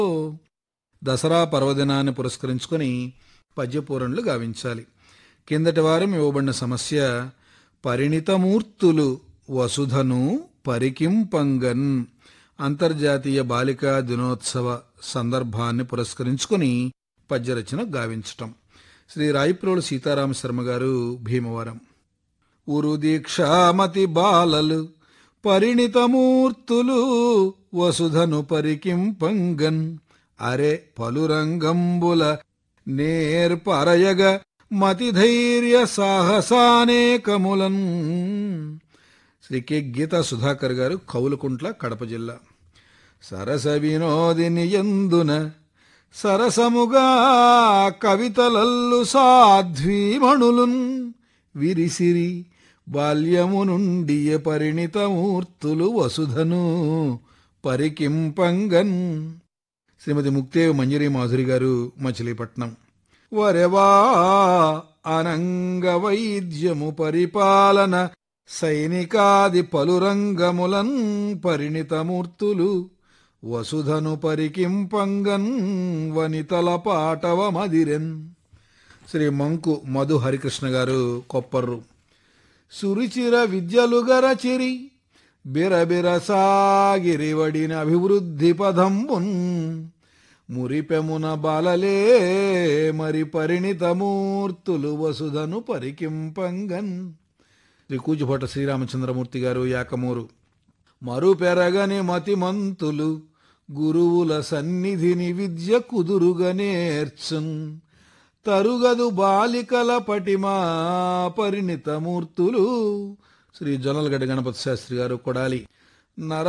దసరా పర్వదినాన్ని పురస్కరించుకొని పద్యపూరణలు గావించాలి కిందటి వారం ఇవ్వబడిన సమస్య పరిణితమూర్తులు వసుధను పరికింపంగన్ అంతర్జాతీయ బాలికా దినోత్సవ సందర్భాన్ని పురస్కరించుకొని పద్యరచన గావించటం శ్రీ రాయప్రోలు సీతారామ శర్మ గారు భీమవరం ఉరు దీక్షామతి బాలలు పరిణితమూర్తులు వసుధను పరికింపంగన్ అరే పలురంగంబుల నేర్పరయగ మతిధైర్య సాహసానేకములన్ శ్రీ కె గీతా సుధాకర్ గారు కౌలుకుంట్ల కడప జిల్లా సరస వినోదిని ఎందున సరసముగా కవితలల్లు సాధ్వీమణులున్ విరిసిరి బాల్యము నుండి పరిణితమూర్తులు వసుధను పరికింపంగన్ శ్రీమతి ముక్తేవి మంజరి మాధురి గారు మచిలీపట్నం వరెవా అనంగ వైద్యము పరిపాలన సైనికాది పలురంగములన్ పరిణితమూర్తులు వసుధను పరికింపంగన్ వనితల పాటవ మదిరెన్ శ్రీ మంకు మధు హరికృష్ణ గారు కొప్పర్రు సురుచిర విద్యలు గరచిరి బిరబిర సాగిరివడిన అభివృద్ధి పదంబున్ మురిపెమున బాలలే మరి పరిణితమూర్తులు వసుధను పరికింపంగన్ శ్రీ కూచిభట్ట శ్రీరామచంద్రమూర్తి గారు యాకమూరు మరు పెరగని మతిమంతులు గురువుల సన్నిధిని విద్య కుదురుగా నేర్చున్ తరుగదు బాలికల పటిమా పరిణితమూర్తులు శ్రీ జొన్నలగడ్డ గణపతి శాస్త్రి గారు కొడాలి నర